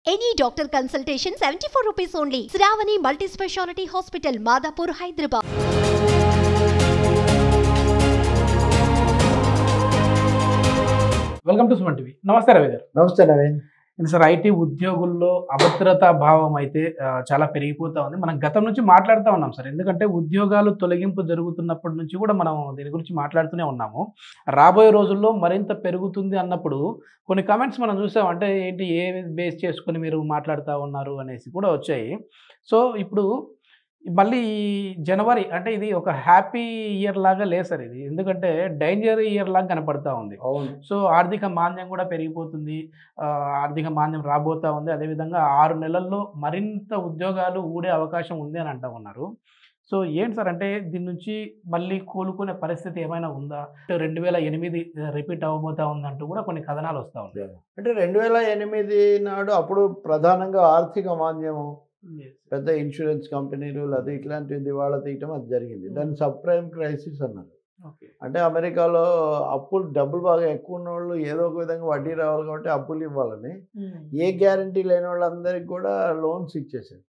Any doctor consultation 74 rupees only. Sravani Multi Speciality Hospital, Madapur, Hyderabad. Welcome to Suman TV నమస్తే రవి గారు నమస్తే నవీన్ ఇది sir IT ఉద్యోగుల్లో అభద్రతా భావం అయితే ఆ, చాలా పెరిగిపోతా ఉంది మనం గతం నుంచి మాట్లాడుతూ ఉన్నాం సార్ ఎందుకంటే ఉద్యోగాలు తొలగింపు జరుగుతున్నప్పటి నుంచి కూడా మనం దీని గురించి మాట్లాడుతూనే ఉన్నాము రాబోయే రోజుల్లో మరింత పెరుగుతుంది అన్నప్పుడు కొన్ని కామెంట్స్ మనం చూసాం అంటే ఏంటి ఏ బేస్ చేసుకొని మీరు మాట్లాడుతూ ఉన్నారు అనేసి కూడా వచ్చాయి సో ఇప్పుడు మళ్ళీ ఈ జనవరి అంటే ఇది ఒక హ్యాపీ ఇయర్ లాగా లేదు సార్ ఇది ఎందుకంటే డేంజర్ ఇయర్ లాగా కనపడతా ఉంది అవును సో ఆర్థిక మాంద్యం కూడా పెరిగిపోతుంది ఆ, ఆర్థిక మాంద్యం రాబోతా ఉంది అదేవిధంగా ఆరు నెలల్లో మరింత ఉద్యోగాలు ఊడే అవకాశం ఉంది అని అంటా ఉన్నారు సో ఏంటి సార్ అంటే దీని నుంచి మళ్ళీ కోలుకునే పరిస్థితి ఏమైనా ఉందా రెండు వేల ఎనిమిది రిపీట్ అవ్వబోతా ఉందంటూ కూడా కొన్ని కథనాలు వస్తూ ఉంటాయి అంటే రెండు వేల ఎనిమిది నాడు అప్పుడు ప్రధానంగా ఆర్థిక మాంద్యము పెద్ద ఇన్సూరెన్స్ కంపెనీలు లేదా ఇట్లాంటి దివాళా తీయటం అది జరిగింది దాన్ని సబ్ ప్రైమ్ క్రైసిస్ అన్నారు ఓకే అంటే అమెరికాలో అప్పులు డబ్బులు బాగా ఎక్కువ ఉన్న వాళ్ళు ఏదో ఒక విధంగా వడ్డీ రావాలి కాబట్టి అప్పులు ఇవ్వాలని ఏ గ్యారంటీ లేని వాళ్ళందరికీ కూడా లోన్స్ ఇచ్చేసారు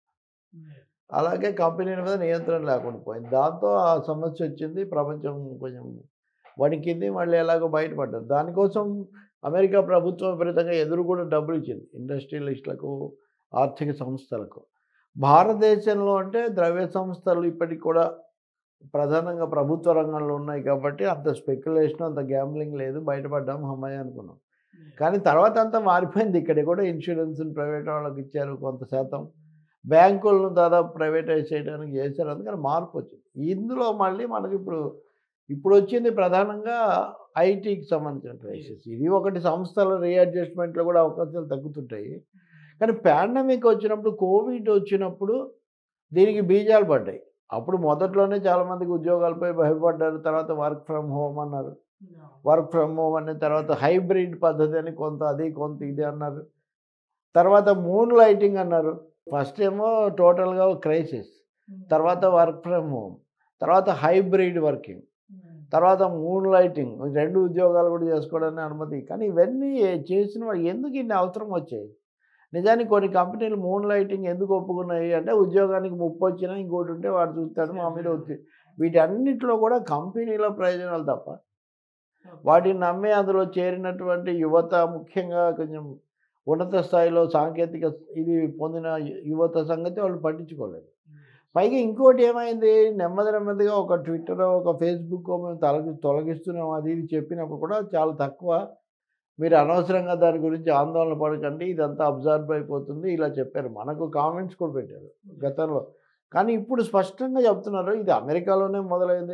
అలాగే కంపెనీల మీద నియంత్రణ లేకుండా పోయింది దాంతో ఆ సమస్య వచ్చింది ప్రపంచం కొంచెం వణికింది మళ్ళీ ఎలాగో బయటపడ్డారు దానికోసం అమెరికా ప్రభుత్వం విపరీతంగా ఎదురు కూడా డబ్బులు ఇచ్చింది ఇండస్ట్రియలిస్టులకు ఆర్థిక సంస్థలకు భారతదేశంలో అంటే ద్రవ్య సంస్థలు ఇప్పటికి కూడా ప్రధానంగా ప్రభుత్వ రంగంలో ఉన్నాయి కాబట్టి అంత స్పెక్యులేషన్ అంత గ్యాంబ్లింగ్ లేదు బయటపడ్డాం అమ్మాయి అనుకున్నాం కానీ తర్వాత అంతా మారిపోయింది ఇక్కడ కూడా ఇన్సూరెన్స్ ప్రైవేట్ వాళ్ళకి ఇచ్చారు కొంత శాతం బ్యాంకులను దాదాపు ప్రైవేటైజ్ చేయడానికి చేశారు అందుకని మార్పు వచ్చింది ఇందులో మళ్ళీ మనకి ఇప్పుడు ఇప్పుడు వచ్చింది ప్రధానంగా ఐటీకి సంబంధించిన క్రైసిస్ ఇది ఒకటి సంస్థల రీఅడ్జస్ట్మెంట్లో కూడా అవకాశాలు తగ్గుతుంటాయి కానీ పాండమిక్ వచ్చినప్పుడు కోవిడ్ వచ్చినప్పుడు దీనికి బీజాలు పడ్డాయి అప్పుడు మొదట్లోనే చాలామందికి ఉద్యోగాలపై భయపడ్డారు తర్వాత వర్క్ ఫ్రమ్ హోమ్ అన్నారు వర్క్ ఫ్రమ్ హోమ్ అనే తర్వాత హైబ్రిడ్ పద్ధతి అని కొంత అది కొంత ఇది అన్నారు తర్వాత మూన్ లైటింగ్ అన్నారు ఫస్ట్ ఏమో టోటల్గా క్రైసిస్ తర్వాత వర్క్ ఫ్రమ్ హోమ్ తర్వాత హైబ్రిడ్ వర్కింగ్ తర్వాత మూన్ లైటింగ్ రెండు ఉద్యోగాలు కూడా చేసుకోవడానికి అనుమతి కానీ ఇవన్నీ చేసిన వాళ్ళు ఎందుకు ఇన్ని అవసరం వచ్చాయి నిజానికి కొన్ని కంపెనీలు మూన్ లైటింగ్ ఎందుకు ఒప్పుకున్నాయి అంటే ఉద్యోగానికి ముప్పు వచ్చినా ఇంకోటి ఉంటే వాడు చూస్తాడు మా మీద వచ్చి వీటన్నిటిలో కూడా కంపెనీల ప్రయోజనాలు తప్ప వాటిని నమ్మి అందులో చేరినటువంటి యువత ముఖ్యంగా కొంచెం ఉన్నత స్థాయిలో సాంకేతిక ఇది పొందిన యువత సంగతి వాళ్ళు పట్టించుకోలేదు పైగా ఇంకోటి ఏమైంది నెమ్మది నెమ్మదిగా ఒక ట్విట్టర్ ఒక ఫేస్బుక్ మేము తొలగి తొలగిస్తున్నాం అది ఇది చెప్పినప్పుడు కూడా చాలా తక్కువ మీరు అనవసరంగా దాని గురించి ఆందోళన పడకండి ఇదంతా అబ్జర్వ్ అయిపోతుంది ఇలా చెప్పారు మనకు కామెంట్స్ కూడా పెట్టారు గతంలో కానీ ఇప్పుడు స్పష్టంగా చెప్తున్నారు ఇది అమెరికాలోనే మొదలైంది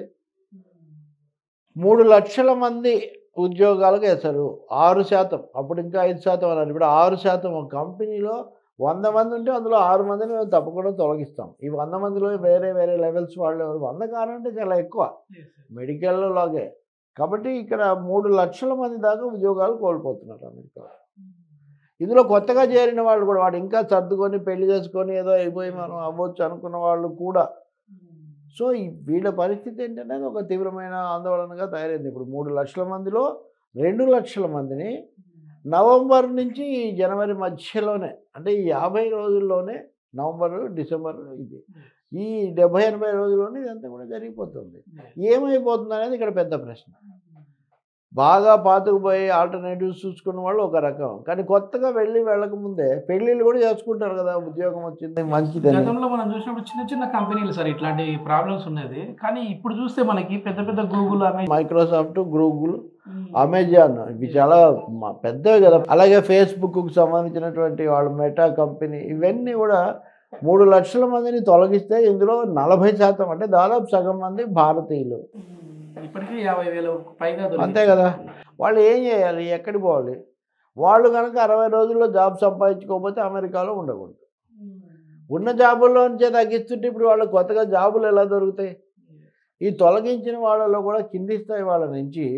మూడు లక్షల మంది ఉద్యోగాలకు వేశారు ఆరు శాతం అప్పుడు ఇంకా ఐదు శాతం అన్నారు ఇప్పుడు ఆరు శాతం ఒక కంపెనీలో వంద మంది ఉంటే అందులో ఆరు మందిని మేము తప్పకుండా తొలగిస్తాం ఈ వంద మందిలో వేరే వేరే లెవెల్స్ వాళ్ళు ఎవరు వంద కారంటే చాలా ఎక్కువ మెడికల్లో లాగే కాబట్టి ఇక్కడ మూడు లక్షల మంది దాకా ఉద్యోగాలు కోల్పోతున్నారు అమెరికాలో ఇందులో కొత్తగా చేరిన వాళ్ళు కూడా వాడు ఇంకా సర్దుకొని పెళ్లి చేసుకొని ఏదో అయిపోయి మనం అవ్వచ్చు అనుకున్న వాళ్ళు కూడా సో ఈ వీళ్ళ పరిస్థితి ఏంటనేది ఒక తీవ్రమైన ఆందోళనగా తయారైంది ఇప్పుడు మూడు లక్షల మందిలో రెండు లక్షల మందిని నవంబర్ నుంచి జనవరి మధ్యలోనే అంటే ఈ యాభై రోజుల్లోనే నవంబర్ డిసెంబర్ ఇది ఈ డెబ్బై ఎనభై రోజుల్లోనే ఇదంతా కూడా జరిగిపోతుంది ఏమైపోతుంది అనేది ఇక్కడ పెద్ద ప్రశ్న బాగా పాతుకుపోయి ఆల్టర్నేటివ్స్ చూసుకున్న వాళ్ళు ఒక రకం కానీ కొత్తగా వెళ్ళి వెళ్ళకముందే పెళ్ళిళ్ళు కూడా చేసుకుంటారు కదా ఉద్యోగం వచ్చింది మంచిదని గతంలో మనం చూసినప్పుడు చిన్న చిన్న కంపెనీలు సార్ ఇట్లాంటి ప్రాబ్లమ్స్ ఉన్నది కానీ ఇప్పుడు చూస్తే మనకి పెద్ద పెద్ద Google Amazon Microsoft Google Amazon ఇవి చాలా మ- పెద్దవి కదా అలాగే ఫేస్బుక్కు సంబంధించినటువంటి వాళ్ళ మెటా కంపెనీ ఇవన్నీ కూడా మూడు లక్షల మందిని తొలగిస్తే ఇందులో నలభై శాతం అంటే దాదాపు సగం మంది భారతీయులు ఇప్పటికీ యాభై వేల పైగా అంతే కదా వాళ్ళు ఏం చేయాలి ఎక్కడికి పోవాలి వాళ్ళు కనుక అరవై రోజుల్లో జాబ్ సంపాదించుకోకపోతే అమెరికాలో ఉండకూడదు ఉన్న జాబుల్లో నుంచే తగ్గిస్తుంటే ఇప్పుడు వాళ్ళకి కొత్తగా జాబులు ఎలా దొరుకుతాయి ఈ తొలగించిన వాళ్ళలో కూడా కింది స్థాయి వాళ్ళ నుంచి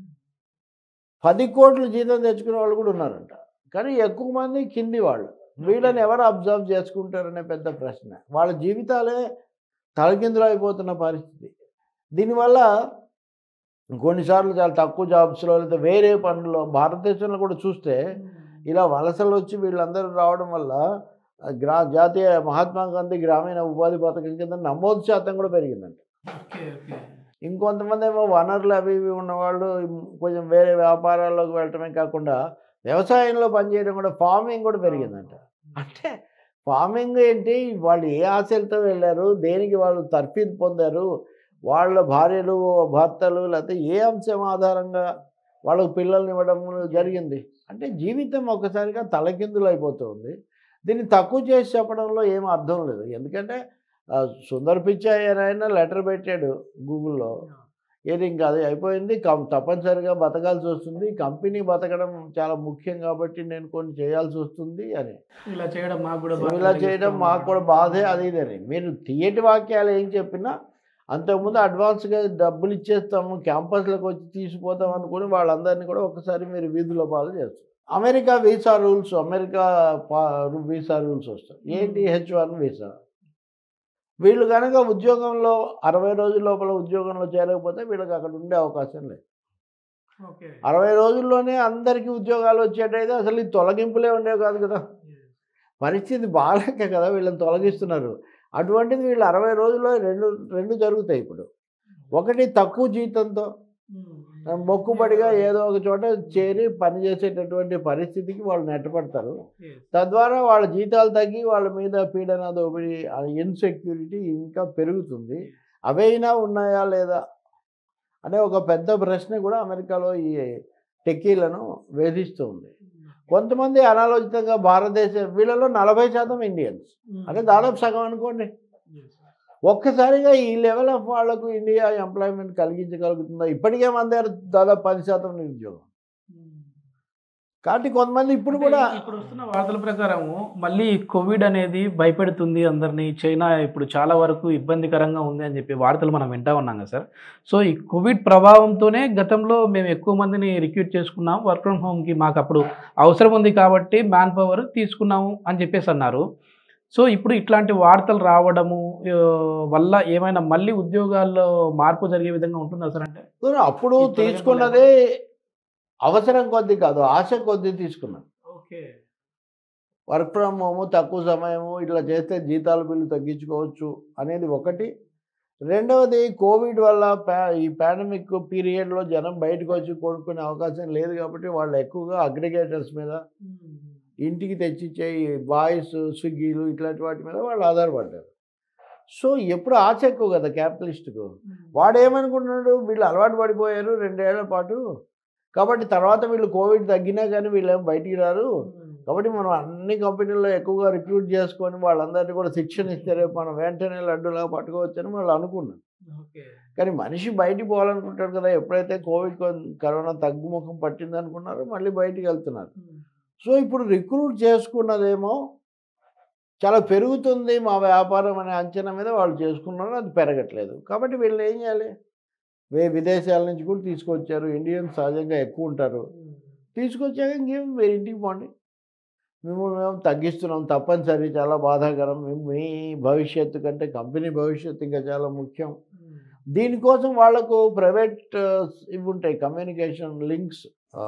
పది కోట్లు జీతం తెచ్చుకునే వాళ్ళు కూడా ఉన్నారంట కానీ ఎక్కువ మంది కింది వాళ్ళు వీళ్ళని ఎవరు అబ్జర్వ్ చేసుకుంటారనే పెద్ద ప్రశ్న వాళ్ళ జీవితాలే తలకిందులు అయిపోతున్న పరిస్థితి దీనివల్ల కొన్నిసార్లు చాలా తక్కువ జాబ్స్లో లేదా వేరే పనుల్లో భారతదేశంలో కూడా చూస్తే ఇలా వలసలు వచ్చి వీళ్ళందరూ రావడం వల్ల ఆ, గ్రా జాతీయ మహాత్మా గాంధీ గ్రామీణ ఉపాధి పథకం కింద నమోదు శాతం కూడా పెరిగిందంట ఓకే ఓకే ఇంకొంతమంది ఏమో వనరులు అవి ఇవి ఉన్నవాళ్ళు కొంచెం వేరే వ్యాపారాల్లోకి వెళ్ళటమే కాకుండా వ్యవసాయంలో పనిచేయడం కూడా ఫార్మింగ్ కూడా పెరిగిందంట అంటే ఫార్మింగ్ ఏంటి వాళ్ళు ఏ ఆశలతో వెళ్ళారు దేనికి వాళ్ళు తర్ఫీదు పొందారు వాళ్ళ భార్యలు భర్తలు లేకపోతే ఏ అంశం ఆధారంగా వాళ్ళకు పిల్లల్ని ఇవ్వడం జరిగింది అంటే జీవితం ఒకసారిగా తలకిందులు అయిపోతుంది దీన్ని తక్కువ చేసి చెప్పడంలో ఏం అర్థం లేదు ఎందుకంటే ఆ, సుందర్ పిచ్చాయ్ అని ఆయన లెటర్ పెట్టాడు గూగుల్లో ఏది ఇంకా అది అయిపోయింది కం తప్పనిసరిగా బతకాల్సి వస్తుంది కంపెనీ బతకడం చాలా ముఖ్యం కాబట్టి నేను కొన్ని చేయాల్సి వస్తుంది అని ఇలా చేయడం మాకు కూడా బాధ ఇలా చేయడం కలిగిస్తుంది. మాకు కూడా బాధే అది ఇదని మీరు తీయటి వాక్యాలు ఏం చెప్పినా అంతకుముందు అడ్వాన్స్గా డబ్బులు ఇచ్చేస్తాము క్యాంపస్లకు వచ్చి తీసిపోతాం అనుకుని వాళ్ళందరినీ కూడా ఒకసారి మీరు వీధిలో పాలు చేస్తారు అమెరికా వీసా రూల్స్ అమెరికా పా- వీసా రూల్స్ వస్తాయి ఏంటి హెచ్ వన్ వీసా వీళ్ళు కనుక ఉద్యోగంలో అరవై రోజుల లోపల ఉద్యోగంలో చేరకపోతే వీళ్ళకి అక్కడ ఉండే అవకాశం లేదు ఓకే అరవై రోజుల్లోనే అందరికీ ఉద్యోగాలు వచ్చేటైతే అసలు ఈ తొలగింపులే ఉండేవి కాదు కదా పరిస్థితి బాగాలేక కదా వీళ్ళని తొలగిస్తున్నారు అటువంటిది వీళ్ళు అరవై రోజుల్లో రెండు రెండు జరుగుతాయి ఇప్పుడు ఒకటి తక్కువ జీతంతో మొక్కుబడిగా ఏదో ఒక చోట చేరి పనిచేసేటటువంటి పరిస్థితికి వాళ్ళు నెట్టపడతారు తద్వారా వాళ్ళ జీతాలు తగ్గి వాళ్ళ మీద పీడన దోపిడీ ఇన్సెక్యూరిటీ ఇంకా పెరుగుతుంది అవైనా ఉన్నాయా లేదా అనే ఒక పెద్ద ప్రశ్న కూడా అమెరికాలో ఈ టెక్కీలను వేధిస్తుంది కొంతమంది అనాలోచితంగా భారతదేశం వీళ్ళలో నలభై శాతం ఇండియన్స్ అంటే దాదాపు సగం అనుకోండి ఒక్కసారిగా ఈ లెవెల్ ఆఫ్ వాళ్లకు ఇండియా ఎంప్లాయ్మెంట్ కలిగించగలుగుతుందా ఇప్పటికే మన దగ్గర దాదాపు పది శాతం నిరుద్యోగం కాబట్టి కొంతమంది ఇప్పుడు కూడా అంటే ఇప్పుడు వస్తున్న వార్తల ప్రకారము మళ్ళీ కోవిడ్ అనేది భయపెడుతుంది అందరినీ చైనా ఇప్పుడు చాలా వరకు ఇబ్బందికరంగా ఉంది అని చెప్పి వార్తలు మనం వింటా ఉన్నాం కదా సార్ సో ఈ కోవిడ్ ప్రభావంతోనే గతంలో మేము ఎక్కువ మందిని రిక్రూట్ చేసుకున్నాం వర్క్ ఫ్రమ్ హోమ్కి మాకు అప్పుడు అవసరం ఉంది కాబట్టి మ్యాన్ పవర్ తీసుకున్నాము అని చెప్పేసి అన్నారు సో ఇప్పుడు ఇట్లాంటి వార్తలు రావడము ఆ, వల్ల ఏమైనా మళ్ళీ ఉద్యోగాల్లో మార్పు జరిగే విధంగా ఉంటుందా సార్ అంటే చూడు, అప్పుడు ఈ తొలగింపు తీసుకున్నదే అవసరం కొద్దీ కాదు ఆశ కొద్దీ తీసుకున్నాను ఓకే వర్క్ ఫ్రమ్ హోమ్ తక్కువ సమయము ఇట్లా చేస్తే జీతాల బిల్లు తగ్గించుకోవచ్చు అనేది ఒకటి రెండవది కోవిడ్ వల్ల పా ఈ పాండమిక్ పీరియడ్లో జనం బయటకు వచ్చి కొనుక్కునే అవకాశం లేదు కాబట్టి వాళ్ళు ఎక్కువగా అగ్రిగేటర్స్ మీద ఇంటికి తెచ్చిచ్చే ఈ బాయ్స్ స్విగ్గీలు ఇట్లాంటి వాటి మీద వాళ్ళు ఆధారపడ్డారు సో ఎప్పుడు ఆశ ఎక్కువ కదా క్యాపిటలిస్ట్కు వాడు ఏమనుకుంటున్నాడు వీళ్ళు అలవాటు పడిపోయారు రెండేళ్ల పాటు కాబట్టి తర్వాత వీళ్ళు కోవిడ్ తగ్గినా కానీ వీళ్ళు ఏం బయటికి రారు కాబట్టి మనం అన్ని కంపెనీల్లో ఎక్కువగా రిక్రూట్ చేసుకొని వాళ్ళందరినీ కూడా శిక్షణ ఇస్తే రేపు మనం వెంటనే లడ్డులా పట్టుకోవచ్చని వాళ్ళు అనుకున్నారు ఓకే కానీ మనిషి బయటికి పోవాలనుకుంటాడు కదా ఎప్పుడైతే కోవిడ్ కొ- కరోనా తగ్గుముఖం పట్టింది అనుకున్నారో మళ్ళీ బయటికి వెళ్తున్నారు సో ఇప్పుడు రిక్రూట్ చేసుకున్నదేమో చాలా పెరుగుతుంది మా వ్యాపారం అనే అంచనా మీద వాళ్ళు చేసుకున్నారు అది పెరగట్లేదు కాబట్టి వీళ్ళు ఏం చేయాలి వే విదేశాల నుంచి కూడా తీసుకొచ్చారు ఇండియన్స్ సహజంగా ఎక్కువ ఉంటారు తీసుకొచ్చాక ఇంకేం మీరు ఇంటికి పోండి మిమ్మల్ని మేము తగ్గిస్తున్నాం తప్పనిసరి చాలా బాధాకరం మీ- మీ భవిష్యత్తు కంటే కంపెనీ భవిష్యత్తు ఇంకా చాలా ముఖ్యం దీనికోసం వాళ్లకు ప్రైవేట్ ఇవి ఉంటాయి కమ్యూనికేషన్ లింక్స్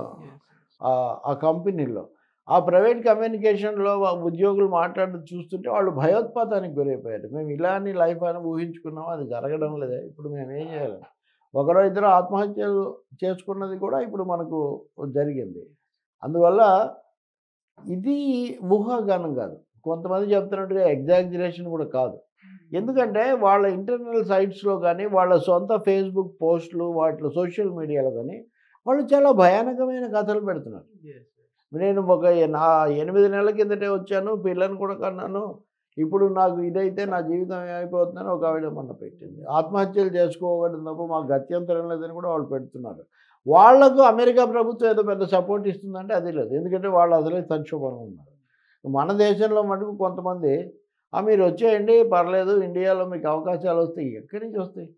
ఆ కంపెనీలో ఆ ప్రైవేట్ కమ్యూనికేషన్లో ఉద్యోగులు మాట్లాడి చూస్తుంటే వాళ్ళు భయోత్పాతానికి గురైపోయారు మేము ఇలాని లైఫ్ అని ఊహించుకున్నాం అది జరగడం లేదా ఇప్పుడు మేము ఏం చేయాలి ఒకరో ఇద్దరు ఆత్మహత్యలు చేసుకున్నది కూడా ఇప్పుడు మనకు జరిగింది అందువల్ల ఇది ఊహాగానం కాదు కొంతమంది చెప్తున్నట్టుగా ఎగ్జాగ్జరేషన్ కూడా కాదు ఎందుకంటే వాళ్ళ ఇంటర్నల్ సైట్స్లో కానీ వాళ్ళ సొంత ఫేస్బుక్ పోస్టులు వాటిలో సోషల్ మీడియాలో కానీ వాళ్ళు చాలా భయానకమైన కథలు పెడుతున్నారు నేను ఒక ఎ- నా ఎనిమిది నెలల కిందటే వచ్చాను పిల్లని కూడా కన్నాను ఇప్పుడు నాకు ఇదైతే నా జీవితం ఏమైపోతుందని ఒక ఆవిడ మొన్న పెట్టింది ఆత్మహత్యలు చేసుకోకూడదు తప్ప మాకు గత్యంతరం లేదని కూడా వాళ్ళు పెడుతున్నారు వాళ్లకు అమెరికా ప్రభుత్వం ఏదో పెద్ద సపోర్ట్ ఇస్తుందంటే అది లేదు ఎందుకంటే వాళ్ళు అసలే సంక్షోభంలో ఉన్నారు మన దేశంలో మటుకు కొంతమంది "ఆ, మీరు వచ్చేయండి పర్లేదు ఇండియాలో మీకు అవకాశాలు వస్తాయి ఎక్కడి నుంచి వస్తాయి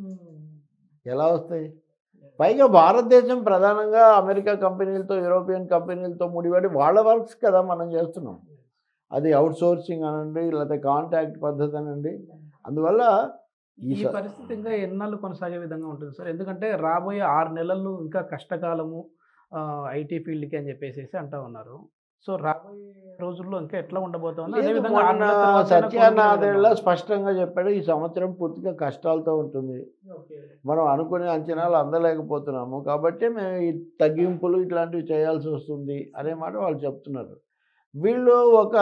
ఎలా వస్తాయి పైగా భారతదేశం ప్రధానంగా అమెరికా కంపెనీలతో యూరోపియన్ కంపెనీలతో ముడిపడి వాళ్ళ వర్క్స్ కదా మనం చేస్తున్నాం అది అవుట్ సోర్సింగ్ అనండి లేకపోతే కాంటాక్ట్ పద్ధతి అనండి అందువల్ల ఈ ఈ స- పరిస్థితి ఇంకా ఎన్నాళ్ళు కొనసాగే విధంగా ఉంటుంది సార్ ఎందుకంటే రాబోయే ఆరు నెలలు ఇంకా కష్టకాలము ఐటీ ఫీల్డ్కి అని చెప్పేసి అంటా ఉన్నారు సో రాబోయే రోజుల్లో ఇంకా ఎట్లా ఉండబోతోంది లేదు, అదేవిధంగా ఆరు మొన్న నెలల తర్వాత సత్యనారాయణ కోలుకునే స్పష్టంగా చెప్పాడు ఈ సంవత్సరం పూర్తిగా కష్టాలతో ఉంటుంది ఓకే. మనం అనుకునే అంచనాలు అందలేకపోతున్నాము కాబట్టి మేము ఈ తగ్గింపులు ఇట్లాంటివి చేయాల్సి వస్తుంది అనే మాట వాళ్ళు చెప్తున్నారు వీళ్ళు ఒక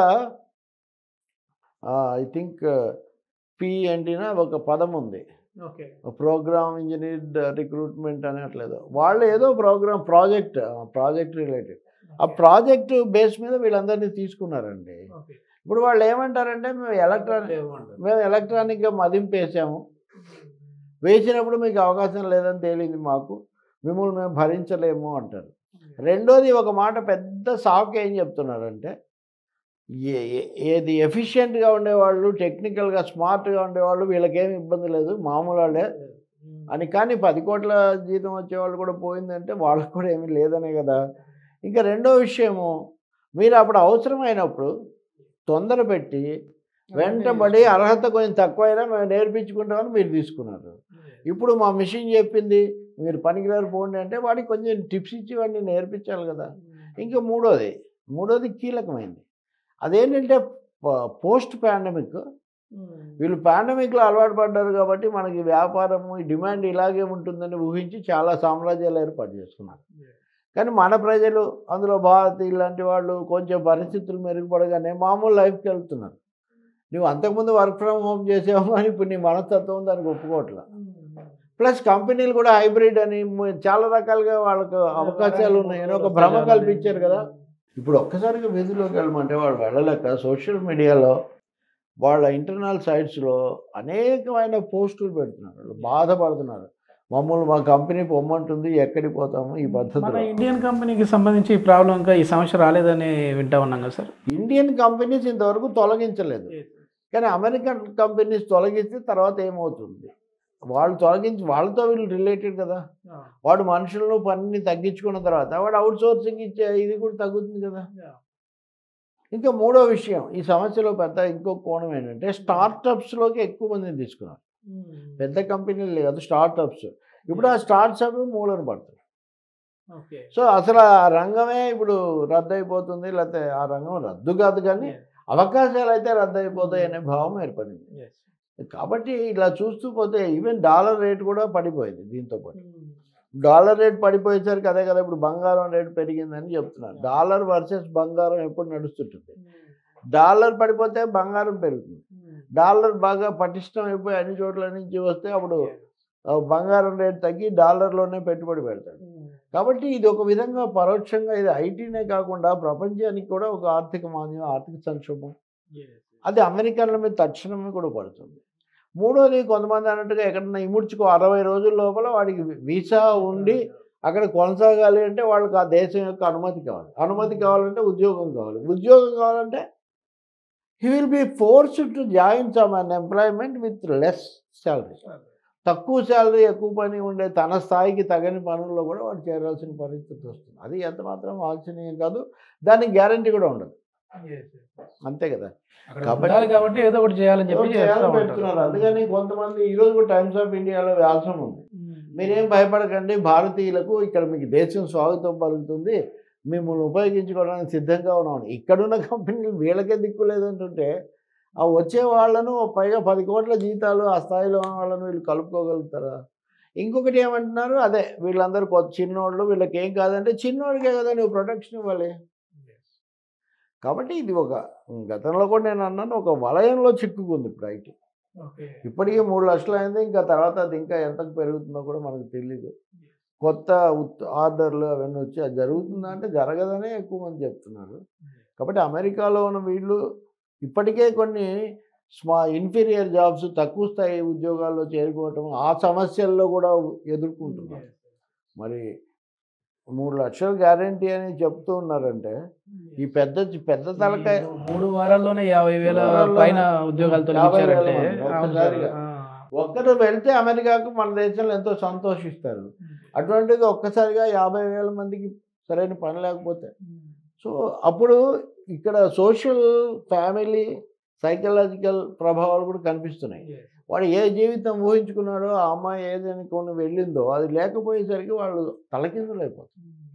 ఐ థింక్ పిఎన్టీనా ఒక పదం ఉంది ఓకే ప్రోగ్రామ్ ఇంజనీర్ రిక్రూట్మెంట్ అనట్లేదు వాళ్ళు ఏదో ప్రోగ్రామ్ ప్రాజెక్ట్ ప్రాజెక్ట్ రిలేటెడ్ ఆ ప్రాజెక్ట్ బేస్ మీద వీళ్ళందరినీ తీసుకున్నారండి ఓకే. ఇప్పుడు వాళ్ళు ఏమంటారంటే మేము ఎలక్ట్రానిక్ ఏమంటారు? మేము ఎలక్ట్రానిక్గా మదింపు వేసాము వేసినప్పుడు మీకు అవకాశం లేదని తేలింది మాకు మిమ్మల్ని మేము భరించలేము అంటారు రెండోది ఒక మాట పెద్ద సాకు ఏం చెప్తున్నారంటే ఏ- ఏ- ఏది ఎఫిషియెంట్గా ఉండేవాళ్ళు టెక్నికల్గా స్మార్ట్గా ఉండేవాళ్ళు వీళ్ళకేమి ఇబ్బంది లేదు మామూలు వాళ్ళే అని కానీ పది కోట్ల జీతం వచ్చేవాళ్ళు కూడా పోయిందంటే వాళ్ళకు కూడా ఏమీ లేదనే కదా ఇంకా రెండో విషయము మీరు అప్పుడు అవసరమైనప్పుడు తొందర పెట్టి వెంటబడి అర్హత కొంచెం తక్కువైనా మేము నేర్పించుకుంటామని మీరు తీసుకున్నారు ఇప్పుడు మా మిషన్ చెప్పింది మీరు పనికిరారు పోండి అంటే వాడికి కొంచెం టిప్స్ ఇచ్చి వాడిని నేర్పించాలి కదా ఇంకా మూడోది మూడోది కీలకమైంది అదేంటంటే పోస్ట్ పాండమిక్ వీళ్ళు పాండమిక్లో అలవాటు పడ్డారు కాబట్టి మనకి వ్యాపారము ఈ డిమాండ్ ఇలాగే ఉంటుందని ఊహించి చాలా సామ్రాజ్యాలు ఏర్పాటు చేసుకున్నారు కానీ మన ప్రజలు అందులో భారతీయులు లాంటి వాళ్ళు కొంచెం పరిస్థితులు మెరుగుపడగానే మామూలు లైఫ్కి వెళ్తున్నారు నువ్వు అంతకుముందు వర్క్ ఫ్రమ్ హోమ్ చేసావు అని ఇప్పుడు నీ మనస్తత్వం దానికి ఒప్పుకోవట్లేదు ప్లస్ కంపెనీలు కూడా హైబ్రిడ్ అని ము- చాలా రకాలుగా వాళ్ళకు అవకాశాలు ఉన్నాయని ఒక భ్రమ కల్పించారు కదా ఇప్పుడు ఒక్కసారిగా వీధిలోకి వెళ్ళమంటే వాళ్ళు వెళ్ళలేక సోషల్ మీడియాలో వాళ్ళ ఇంటర్నల్ సైట్స్లో అనేకమైన పోస్టులు పెడుతున్నారు వాళ్ళు బాధపడుతున్నారు మమ్మల్ని మా కంపెనీ పొమ్మంటుంది ఎక్కడికి పోతాము ఈ మన పద్ధతిలో ఇండియన్ కంపెనీకి సంబంధించి ఈ ప్రాబ్లం ఇంకా ఈ సమస్య రాలేదని వింటా ఉన్నాం కదా సార్ ఇండియన్ కంపెనీస్ ఇంతవరకు తొలగించలేదు కానీ అమెరికన్ కంపెనీస్ తొలగిస్తే తర్వాత ఏమవుతుంది వాళ్ళు తొలగించి వాళ్ళతో వీళ్ళు రిలేటెడ్ కదా వాడు మనుషులను పనిని తగ్గించుకున్న తర్వాత వాడు అవుట్ సోర్సింగ్ ఇచ్చే ఇది కూడా తగ్గుతుంది కదా ఇంకా మూడో విషయం ఈ సమస్యలో పెద్ద ఇంకో కోణం ఏంటంటే స్టార్టప్స్లోకి ఎక్కువ మందిని తీసుకున్నారు పెద్ద కంపెనీలు కాదు స్టార్టప్స్ ఇప్పుడు ఆ స్టార్ట్అప్ మూలన పడుతుంది ఓకే సో అసలు ఆ రంగమే ఇప్పుడు రద్దు అయిపోతుంది లేకపోతే ఆ రంగం రద్దు కాదు కానీ అవకాశాలు అయితే రద్దు అయిపోతాయి అనే భావం ఏర్పడింది కాబట్టి ఇలా చూస్తూ పోతే ఈవెన్ డాలర్ రేట్ కూడా పడిపోయింది దీంతో పాటు డాలర్ రేట్ పడిపోయేసరికి అదే కదా ఇప్పుడు బంగారం రేట్ పెరిగిందని చెప్తున్నారు డాలర్ వర్సెస్ బంగారం ఎప్పుడు నడుస్తుంటుంది డాలర్ పడిపోతే బంగారం పెరుగుతుంది డాలర్ బాగా పటిష్టం అయిపోయి అన్ని చోట్ల నుంచి వస్తే అప్పుడు ఆ బంగారం రేట్ తగ్గి డాలర్లోనే పెట్టుబడి పెడతాడు కాబట్టి ఇది ఒక విధంగా పరోక్షంగా ఇది ఐటీనే కాకుండా ప్రపంచానికి కూడా ఒక ఆర్థిక మాంద్యం ఆర్థిక సంక్షోభం అది అమెరికన్ల మీద తక్షణమే కూడా పడుతుంది మూడోది కొంతమంది అన్నట్టుగా ఎక్కడన్నా ఇముడ్చుకో అరవై రోజుల లోపల వాడికి వీసా ఉండి అక్కడ కొనసాగాలి అంటే వాళ్ళకి ఆ దేశం యొక్క అనుమతి కావాలి అనుమతి కావాలంటే ఉద్యోగం కావాలి ఉద్యోగం కావాలంటే he will be force to join some unemployment with less salary తక్కువ శాలరీ ఎక్కువ పని ఉండే తన స్థాయికి తగని పనుల్లో కూడా వాడు చేరాల్సిన పరిస్థితి వస్తుంది అది ఎంత మాత్రం వాంఛనీయం కాదు దానికి గ్యారంటీ కూడా ఉండదు అంతే కదా అక్కడ కాబట్టి- ఉండాలి కాబట్టి ఏదో ఒకటి చేయాలని చెప్పి ఏదో చేస్తా చేయాలని ఉంటారు. పెడుతున్నారు అందుకని కొంతమంది ఈరోజు కూడా టైమ్స్ ఆఫ్ ఇండియాలో వ్యాసం ఉంది మీరేం భయపడకండి భారతీయులకు ఇక్కడ మీకు దేశం స్వాగతం పలుకుతుంది మిమ్మల్ని ఉపయోగించుకోవడానికి సిద్ధంగా ఉన్నాం ఇక్కడున్న కంపెనీలు వీళ్ళకే దిక్కు లేదంటుంటే ఆ వచ్చే వాళ్ళను పైగా పది కోట్ల జీతాలు ఆ స్థాయిలో ఉన్న వాళ్ళను వీళ్ళు కలుపుకోగలుగుతారా ఇంకొకటి ఏమంటున్నారు అదే వీళ్ళందరూ కొత్త చిన్నోళ్ళు వీళ్ళకి ఏం కాదంటే చిన్నోడికే కదా నువ్వు ప్రొటెక్షన్ ఇవ్వాలి కాబట్టి ఇది ఒక గతంలో కూడా నేను అన్నాను ఒక వలయంలో చిక్కుకుంది ఇప్పుడు ఐటీ ఓకే ఇప్పటికే మూడు లక్షలు అయింది ఇంకా తర్వాత అది ఇంకా ఎంతకు పెరుగుతుందో కూడా మనకు తెలియదు కొత్త ఉత్- ఆర్డర్లు అవన్నీ వచ్చి అది జరుగుతుందా అంటే జరగదనే ఎక్కువ మంది చెప్తున్నారు కాబట్టి అమెరికాలో ఉన్న వీళ్ళు ఇప్పటికే కొన్ని స్మా ఇన్ఫీరియర్ జాబ్స్ తక్కువ స్థాయి ఉద్యోగాల్లో చేరుకోవటం ఆ సమస్యల్లో కూడా ఎదుర్కొంటున్నారు మరి మూడు లక్షలు గ్యారంటీ అని చెప్తూ ఉన్నారంటే ఈ పెద్ద పెద్ద తలకాయ ఈ మూడు వారాల్లోనే యాభై వేల మూడు వారాల్లోనే పైన ఉద్యోగాలు యాభై వేల తొలగించారంటే మంది అవును సార్. ఒక్కసారిగా. ఆ. ఒక్కరు వెళ్తే అమెరికాకు మన దేశంలో ఎంతో సంతోషిస్తారు అటువంటిది ఒక్కసారిగా యాభై వేల మందికి సరైన పని లేకపోతే సో అప్పుడు ఇక్కడ సోషల్ ఫ్యామిలీ సైకలాజికల్ ప్రభావాలు కూడా కనిపిస్తున్నాయి వాడు ఏ జీవితం ఊహించుకున్నాడో ఆ అమ్మాయి ఏదనుకొని వెళ్ళిందో అది లేకపోయేసరికి వాళ్ళు తలకిందులు అయిపోతారు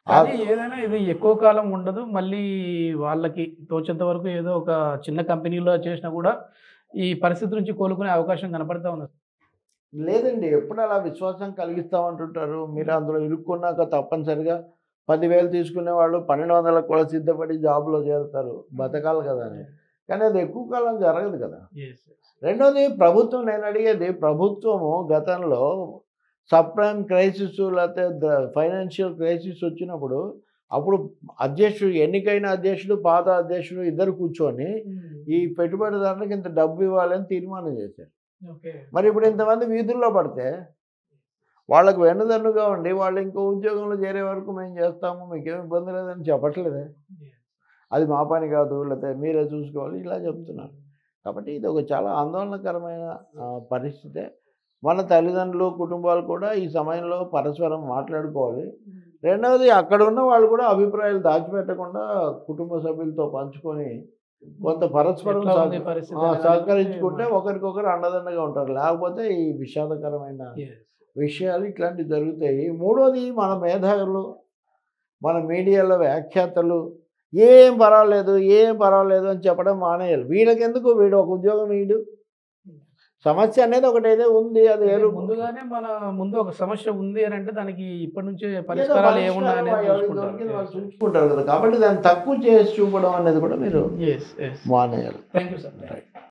కానీ ఏదైనా ఇది ఎక్కువ కాలం ఉండదు మళ్ళీ వాళ్ళకి తోచేంత వరకు ఏదో ఒక చిన్న కంపెనీలో చేసినా కూడా ఈ పరిస్థితి నుంచి కోలుకునే అవకాశం కనపడతా ఉంది లేదండి ఎప్పుడు అలా విశ్వాసం కలిగిస్తామంటుంటారు మీరు అందులో ఇరుక్కున్నాక తప్పనిసరిగా పదివేలు తీసుకునే వాళ్ళు పన్నెండు వందలకు కూడా సిద్ధపడి జాబ్లో చేరుతారు బతకాలి కదా అని కానీ అది ఎక్కువ కాలం జరగదు కదా రెండోది ప్రభుత్వం నేను అడిగేది ప్రభుత్వము గతంలో సబ్ ప్రైమ్ క్రైసిస్ లేకపోతే ఫైనాన్షియల్ క్రైసిస్ వచ్చినప్పుడు అప్పుడు అధ్యక్షుడు ఎన్నికైన అధ్యక్షుడు పాత అధ్యక్షుడు ఇద్దరు కూర్చొని ఈ పెట్టుబడిదారులకు ఇంత డబ్బు ఇవ్వాలని తీర్మానం చేశారు మరి ఇప్పుడు ఇంతమంది వీధుల్లో పడితే వాళ్ళకు వెన్నుదన్నుగా ఉండి వాళ్ళు ఇంకో ఉద్యోగంలో చేరే వరకు మేము చేస్తాము మీకేం ఇబ్బంది లేదని చెప్పట్లేదే అది మా పని కాదు లేకపోతే మీరే చూసుకోవాలి ఇలా చెప్తున్నారు కాబట్టి ఇది ఒక చాలా ఆందోళనకరమైన ఆ, పరిస్థితే మన తల్లిదండ్రులు కుటుంబాలు కూడా ఈ సమయంలో పరస్పరం మాట్లాడుకోవాలి రెండవది అక్కడ ఉన్న వాళ్ళు కూడా అభిప్రాయాలు దాచిపెట్టకుండా కుటుంబ సభ్యులతో పంచుకొని కొంత పరస్పరం ఎట్లా ఉంది సహక- పరిస్థితి ఆ, అనేది సహకరించుకుంటే ఒకరికొకరు అండదండగా ఉంటారు లేకపోతే ఈ విషాదకరమైన Yes. విషయాలు ఇట్లాంటివి జరుగుతాయి మూడోది మన మేధావులు మన మీడియాలో వ్యాఖ్యాతలు ఏం పర్వాలేదు ఏం పర్వాలేదు అని చెప్పడం మానేయాలి వీళ్ళకెందుకు వీడు ఒక ఉద్యోగం వీడు సమస్య అనేది ఒకటైతే ఉంది అది ఏ అంటే రూపం- ముందుగానే మన ముందు ఒక సమస్య ఉంది అని అంటే దానికి ఇప్పటి నుంచే ఏదో పరిష్కారాలు పరిష్కారం ఏమున్నాయి అనేది ఎవరికి దొరికింది వాళ్ళు చూసుకుంటారు కదా కాబట్టి దాన్ని తక్కువ చేసి చూపడం అనేది కూడా మీరు ఎస్ ఎస్ మానేయాలి థ్యాంక్ యూ సార్ రైట్